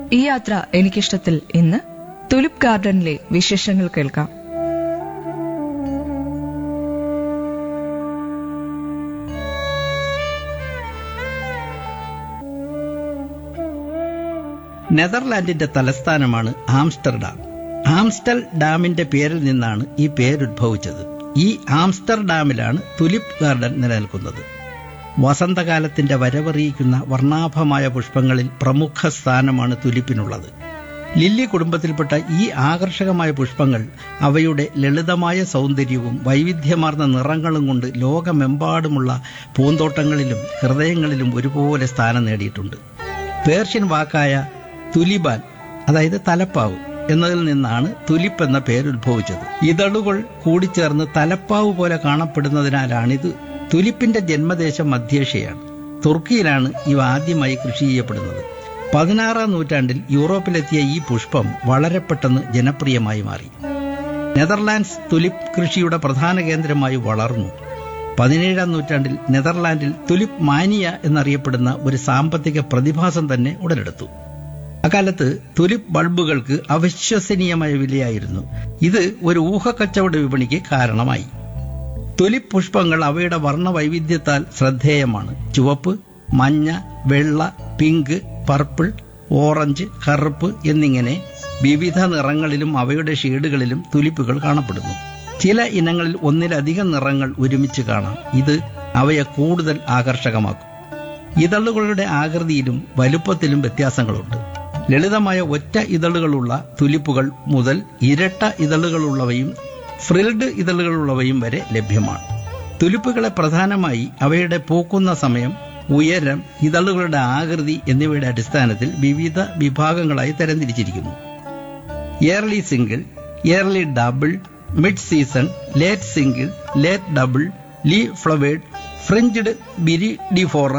ഈ യാത്ര എനിക്കിഷ്ടത്തിൽ ഇന്ന് തുലിപ് ഗാർഡനിലെ വിശേഷങ്ങൾ കേൾക്കാം നെതർലാൻഡിന്റെ തലസ്ഥാനമാണ് ആംസ്റ്റർഡാം ആംസ്റ്റൽ ഡാമിന്റെ പേരിൽ നിന്നാണ് ഈ പേരുദ്ഭവിച്ചത് ഈ ആംസ്റ്റർഡാമിലാണ് തുലിപ് ഗാർഡൻ നിലനിൽക്കുന്നത് വസന്തകാലത്തിന്റെ വരവറിയിക്കുന്ന വർണ്ണാഭമായ പുഷ്പങ്ങളിൽ പ്രമുഖ സ്ഥാനമാണ് തുലിപ്പിനുള്ളത് ലില്ലി കുടുംബത്തിൽപ്പെട്ട ഈ ആകർഷകമായ പുഷ്പങ്ങൾ അവയുടെ ലളിതമായ സൗന്ദര്യവും വൈവിധ്യമാർന്ന നിറങ്ങളും കൊണ്ട് ലോകമെമ്പാടുമുള്ള പൂന്തോട്ടങ്ങളിലും ഹൃദയങ്ങളിലും ഒരുപോലെ സ്ഥാനം നേടിയിട്ടുണ്ട് പേർഷ്യൻ വാക്കായ തുലിബാൻ അതായത് തലപ്പാവ് എന്നതിൽ നിന്നാണ് തുലിപ്പ് എന്ന പേരുദ്ഭവിച്ചത് ഇതളുകൾ കൂടിച്ചേർന്ന് തലപ്പാവ് പോലെ കാണപ്പെടുന്നതിനാലാണിത് തുലിപ്പിന്റെ ജന്മദേശം മധ്യേഷ്യയാണ് തുർക്കിയിലാണ് ഇവ ആദ്യമായി കൃഷി ചെയ്യപ്പെടുന്നത് പതിനാറാം നൂറ്റാണ്ടിൽ യൂറോപ്പിലെത്തിയ ഈ പുഷ്പം വളരെ പെട്ടെന്ന് ജനപ്രിയമായി മാറി നെതർലാൻഡ്സ് തുലിപ്പ് കൃഷിയുടെ പ്രധാന കേന്ദ്രമായി വളർന്നു പതിനേഴാം നൂറ്റാണ്ടിൽ നെതർലാൻഡിൽ തുലിപ്പ് മാനിയ എന്നറിയപ്പെടുന്ന ഒരു സാമ്പത്തിക പ്രതിഭാസം തന്നെ ഉടലെടുത്തു അക്കാലത്ത് തുലിപ്പ് ബൾബുകൾക്ക് അവിശ്വസനീയമായ വിലയായിരുന്നു ഇത് ഒരു ഊഹക്കച്ചവട വിപണിക്ക് കാരണമായി തുലിപ്പ് പുഷ്പങ്ങൾ അവയുടെ വർണ്ണ വൈവിധ്യത്താൽ ശ്രദ്ധേയമാണ് ചുവപ്പ് മഞ്ഞ വെള്ള പിങ്ക് പർപ്പിൾ ഓറഞ്ച് കറുപ്പ് എന്നിങ്ങനെ വിവിധ നിറങ്ങളിലും അവയുടെ ഷെയ്ഡുകളിലും തുലിപ്പുകൾ കാണപ്പെടുന്നു ചില ഇനങ്ങളിൽ ഒന്നിലധികം നിറങ്ങൾ ഒരുമിച്ച് കാണാം ഇത് അവയെ കൂടുതൽ ആകർഷകമാക്കും ഇതളുകളുടെ ആകൃതിയിലും വലുപ്പത്തിലും വ്യത്യാസങ്ങളുണ്ട് ലളിതമായ ഒറ്റ ഇതളുകളുള്ള തുലിപ്പുകൾ മുതൽ ഇരട്ട ഇതളുകളുള്ളവയും ഫ്രിൽഡ് ഇതളുകളുള്ളവയും വരെ ലഭ്യമാണ് തുലിപ്പുകളെ പ്രധാനമായി അവയുടെ പൂക്കുന്ന സമയം ഉയരം ഇതളുകളുടെ ആകൃതി എന്നിവയുടെ അടിസ്ഥാനത്തിൽ വിവിധ വിഭാഗങ്ങളായി തരംതിരിച്ചിരിക്കുന്നു early single early double mid season late single late double lily flowered fringed viridiflora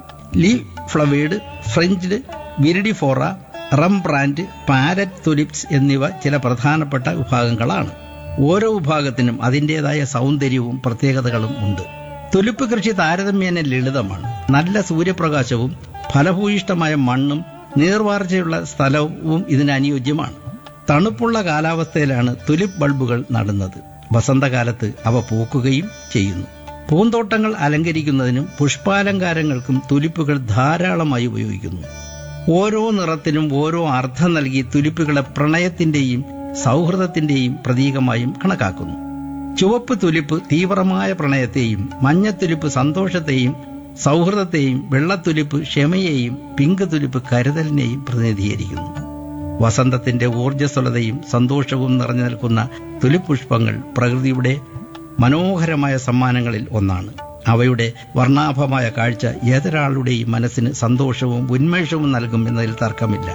lily flowered fringed viridiflora Rembrandt parrot tulips എന്നിവ ചില പ്രധാനപ്പെട്ട വിഭാഗങ്ങളാണ് ഓരോ വിഭാഗത്തിനും അതിൻ്റെതായ സൗന്ദര്യവും പ്രത്യേകതകളും ഉണ്ട് തുലിപ്പ് കൃഷി താരതമ്യേന ലളിതമാണ് നല്ല സൂര്യപ്രകാശവും ഫലഭൂയിഷ്ടമായ മണ്ണും നീർവാർച്ചയുള്ള സ്ഥലവും ഇതിന് അനുയോജ്യമാണ് തണുപ്പുള്ള കാലാവസ്ഥയിലാണ് തുലിപ്പ് ബൾബുകൾ നടുന്നത് വസന്തകാലത്ത് അവ പൂക്കുകയും ചെയ്യുന്നു പൂന്തോട്ടങ്ങൾ അലങ്കരിക്കുന്നതിനും പുഷ്പാലങ്കാരങ്ങൾക്കും തുലിപ്പുകൾ ധാരാളമായി ഉപയോഗിക്കുന്നു ഓരോ നിറത്തിനും ഓരോ അർത്ഥം നൽകി തുലിപ്പുകളെ പ്രണയത്തിന്റെയും സൗഹൃദത്തിന്റെയും പ്രതീകമായും കണക്കാക്കുന്നു ചുവപ്പ് തുലിപ്പ് തീവ്രമായ പ്രണയത്തെയും മഞ്ഞത്തുലിപ്പ് സന്തോഷത്തെയും സൗഹൃദത്തെയും വെള്ളത്തുലിപ്പ് ക്ഷമയെയും പിങ്ക് തുലിപ്പ് കരുതലിനെയും പ്രതിനിധീകരിക്കുന്നു വസന്തത്തിന്റെ ഊർജ്ജസ്വലതയും സന്തോഷവും നിറഞ്ഞു നിൽക്കുന്ന തുലിപ്പുഷ്പങ്ങൾ പ്രകൃതിയുടെ മനോഹരമായ സമ്മാനങ്ങളിൽ ഒന്നാണ് അവയുടെ വർണ്ണാഭമായ കാഴ്ച ഏതൊരാളുടെയും മനസ്സിന് സന്തോഷവും ഉന്മേഷവും നൽകും എന്നതിൽ തർക്കമില്ല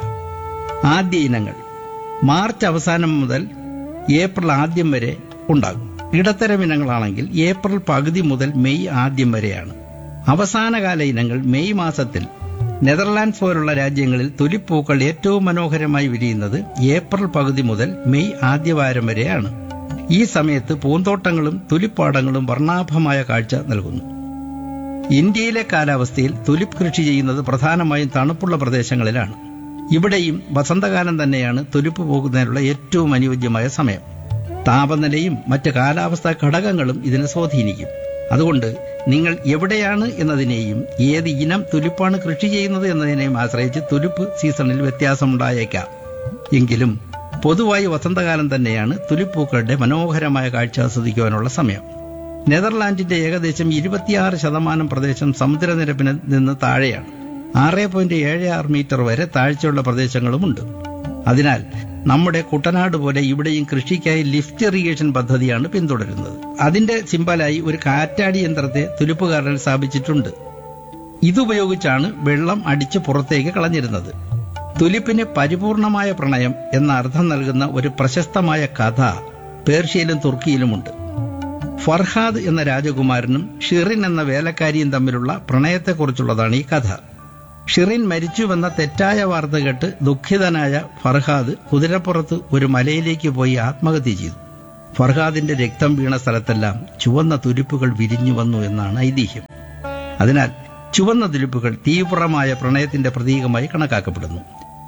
ആദ്യ ഇനങ്ങൾ മാർച്ച് അവസാനം മുതൽ ഏപ്രിൽ ആദ്യം വരെ ഉണ്ടാകും ഇടത്തരം ഇനങ്ങളാണെങ്കിൽ ഏപ്രിൽ പകുതി മുതൽ മെയ് ആദ്യം വരെയാണ് അവസാനകാല ഇനങ്ങൾ മെയ് മാസത്തിൽ നെതർലാൻഡ്സ് പോലുള്ള രാജ്യങ്ങളിൽ തുലിപ്പൂക്കൾ ഏറ്റവും മനോഹരമായി വിരിയുന്നത് ഏപ്രിൽ പകുതി മുതൽ മെയ് ആദ്യവാരം വരെയാണ് ഈ സമയത്ത് പൂന്തോട്ടങ്ങളും തുലിപ്പാടങ്ങളും വർണ്ണാഭമായ കാഴ്ച നൽകുന്നു ഇന്ത്യയിലെ കാലാവസ്ഥയിൽ തുലിപ്പ് കൃഷി ചെയ്യുന്നത് പ്രധാനമായും തണുപ്പുള്ള പ്രദേശങ്ങളിലാണ് ഇവിടെയും വസന്തകാലം തന്നെയാണ് തുലിപ്പ് പോകുന്നതിനുള്ള ഏറ്റവും അനുയോജ്യമായ സമയം താപനിലയും മറ്റ് കാലാവസ്ഥാ ഘടകങ്ങളും ഇതിനെ സ്വാധീനിക്കും അതുകൊണ്ട് നിങ്ങൾ എവിടെയാണ് എന്നതിനെയും ഏത് ഇനം തുലിപ്പാണ് കൃഷി ചെയ്യുന്നത് എന്നതിനെയും ആശ്രയിച്ച് തുലിപ്പ് സീസണിൽ വ്യത്യാസമുണ്ടായേക്കാം എങ്കിലും പൊതുവായി വസന്തകാലം തന്നെയാണ് തുലിപ്പൂക്കളുടെ മനോഹരമായ കാഴ്ച ആസ്വദിക്കുവാനുള്ള സമയം നെതർലാൻഡിന്റെ ഏകദേശം ഇരുപത്തിയാറ് ശതമാനം പ്രദേശം സമുദ്രനിരപ്പിന് നിന്ന് താഴെയാണ് ആറ് പോയിന്റ് ഏഴ് ആറ് മീറ്റർ വരെ താഴ്ചയുള്ള പ്രദേശങ്ങളുമുണ്ട് അതിനാൽ നമ്മുടെ കുട്ടനാട് പോലെ ഇവിടെയും കൃഷിക്കായി ലിഫ്റ്റ് ഇറിഗേഷൻ പദ്ധതിയാണ് പിന്തുടരുന്നത് അതിന്റെ സിമ്പലായി ഒരു കാറ്റാടി യന്ത്രത്തെ തുലിപ്പ് ഗാർഡനിൽ സ്ഥാപിച്ചിട്ടുണ്ട് ഇതുപയോഗിച്ചാണ് വെള്ളം അടിച്ച് പുറത്തേക്ക് കളഞ്ഞിരുന്നത് തുലിപ്പിന് പരിപൂർണമായ പ്രണയം എന്ന അർത്ഥം നൽകുന്ന ഒരു പ്രശസ്തമായ കഥ പേർഷ്യയിലും തുർക്കിയിലുമുണ്ട് ഫർഹാദ് എന്ന രാജകുമാരനും ഷിറിൻ എന്ന വേലക്കാരിയും തമ്മിലുള്ള പ്രണയത്തെക്കുറിച്ചുള്ളതാണ് ഈ കഥ ഷിറിൻ മരിച്ചുവെന്ന തെറ്റായ വാർത്ത കേട്ട് ദുഃഖിതനായ ഫർഹാദ് കുതിരപ്പുറത്ത് ഒരു മലയിലേക്ക് പോയി ആത്മഹത്യ ചെയ്തു ഫർഹാദിന്റെ രക്തം വീണ സ്ഥലത്തെല്ലാം ചുവന്ന തുലിപ്പുകൾ വിരിഞ്ഞു വന്നു എന്നാണ് ഐതിഹ്യം അതിനാൽ ചുവന്ന തുലിപ്പുകൾ തീവ്രമായ പ്രണയത്തിന്റെ പ്രതീകമായി കണക്കാക്കപ്പെടുന്നു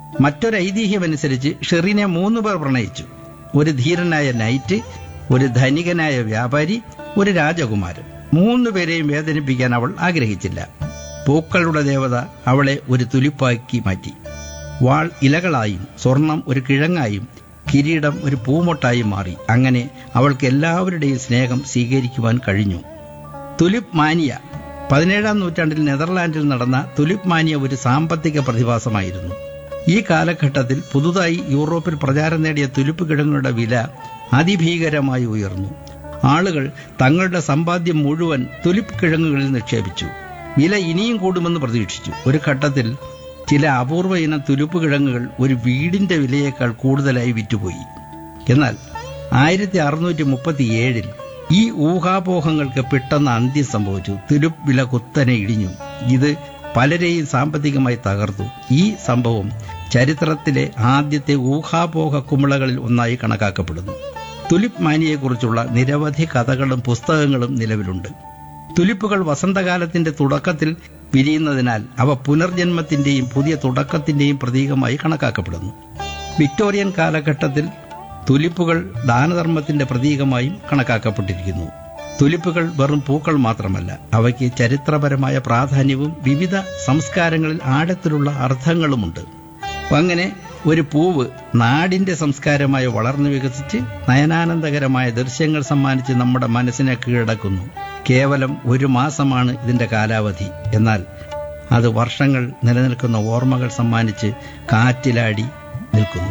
മറ്റൊരു ഐതിഹ്യമനുസരിച്ച് ഷെറിനെ മൂന്ന് പേർ പ്രണയിച്ചു ഒരു ധീരനായ നൈറ്റ് ഒരു ധനികനായ വ്യാപാരി ഒരു രാജകുമാരൻ മൂന്നു പേരെയും വേദനിപ്പിക്കാൻ അവൾ ആഗ്രഹിച്ചില്ല പൂക്കളുടെ ദേവത അവളെ ഒരു തുലിപ്പാക്കി മാറ്റി വാൾ ഇലകളായും സ്വർണം ഒരു കിഴങ്ങായും കിരീടം ഒരു പൂമൊട്ടായും മാറി അങ്ങനെ അവൾക്ക് എല്ലാവരുടെയും സ്നേഹം സ്വീകരിക്കുവാൻ കഴിഞ്ഞു തുലിപ് മാനിയ പതിനേഴാം നൂറ്റാണ്ടിൽ നെതർലാൻഡിൽ നടന്ന തുലിപ് മാനിയ ഒരു സാമ്പത്തിക പ്രതിഭാസമായിരുന്നു ഈ കാലഘട്ടത്തിൽ പുതുതായി യൂറോപ്പിൽ പ്രചാരം നേടിയ തുലിപ്പ് കിഴങ്ങുകളുടെ വില അതിഭീകരമായി ഉയർന്നു ആളുകൾ തങ്ങളുടെ സമ്പാദ്യം മുഴുവൻ തുലിപ്പ് കിഴങ്ങുകളിൽ നിക്ഷേപിച്ചു വില ഇനിയും കൂടുമെന്ന് പ്രതീക്ഷിച്ചു ഒരു ഘട്ടത്തിൽ ചില അപൂർവ ഇനം തുലുപ്പ് കിഴങ്ങുകൾ ഒരു വീടിന്റെ വിലയേക്കാൾ കൂടുതലായി വിറ്റുപോയി എന്നാൽ ആയിരത്തി അറുന്നൂറ്റി മുപ്പത്തിയേഴിൽ ഈ ഊഹാപോഹങ്ങൾക്ക് പെട്ടെന്ന് അന്ത്യം സംഭവിച്ചു തുലുപ്പ് വില കുത്തനെ ഇടിഞ്ഞു ഇത് പലരെയും സാമ്പത്തികമായി തകർത്തു ഈ സംഭവം ചരിത്രത്തിലെ ആദ്യത്തെ ഊഹാപോഹ കുമിളകളിൽ ഒന്നായി കണക്കാക്കപ്പെടുന്നു തുലിപ്പ് മാനിയെക്കുറിച്ചുള്ള നിരവധി കഥകളും പുസ്തകങ്ങളും നിലവിലുണ്ട് തുലിപ്പുകൾ വസന്തകാലത്തിന്റെ തുടക്കത്തിൽ വിരിയുന്നതിനാൽ അവ പുനർജന്മത്തിന്റെയും പുതിയ തുടക്കത്തിന്റെയും പ്രതീകമായി കണക്കാക്കപ്പെടുന്നു വിക്ടോറിയൻ കാലഘട്ടത്തിൽ തുലിപ്പുകൾ ദാനധർമ്മത്തിന്റെ പ്രതീകമായും കണക്കാക്കപ്പെട്ടിരിക്കുന്നു തുലിപ്പുകൾ വെറും പൂക്കൾ മാത്രമല്ല അവയ്ക്ക് ചരിത്രപരമായ പ്രാധാന്യവും വിവിധ സംസ്കാരങ്ങളിൽ ആഴത്തിലുള്ള അർത്ഥങ്ങളുമുണ്ട് അങ്ങനെ ഒരു പൂവ് നാടിന്റെ സംസ്കാരമായി വളർന്നു വികസിച്ച് നയനാനന്ദകരമായ ദൃശ്യങ്ങൾ സമ്മാനിച്ച് നമ്മുടെ മനസ്സിനെ കീഴടക്കുന്നു കേവലം ഒരു മാസമാണ് ഇതിന്റെ കാലാവധി എന്നാൽ അത് വർഷങ്ങൾ നിലനിൽക്കുന്ന ഓർമ്മകൾ സമ്മാനിച്ച് കാറ്റിലാടി നിൽക്കുന്നു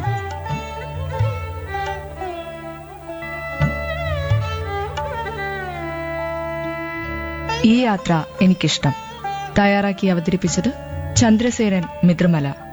ഈ യാത്ര എനിക്കിഷ്ടം തയ്യാറാക്കി അവതരിപ്പിച്ചത് ചന്ദ്രസേനൻ മിത്രമല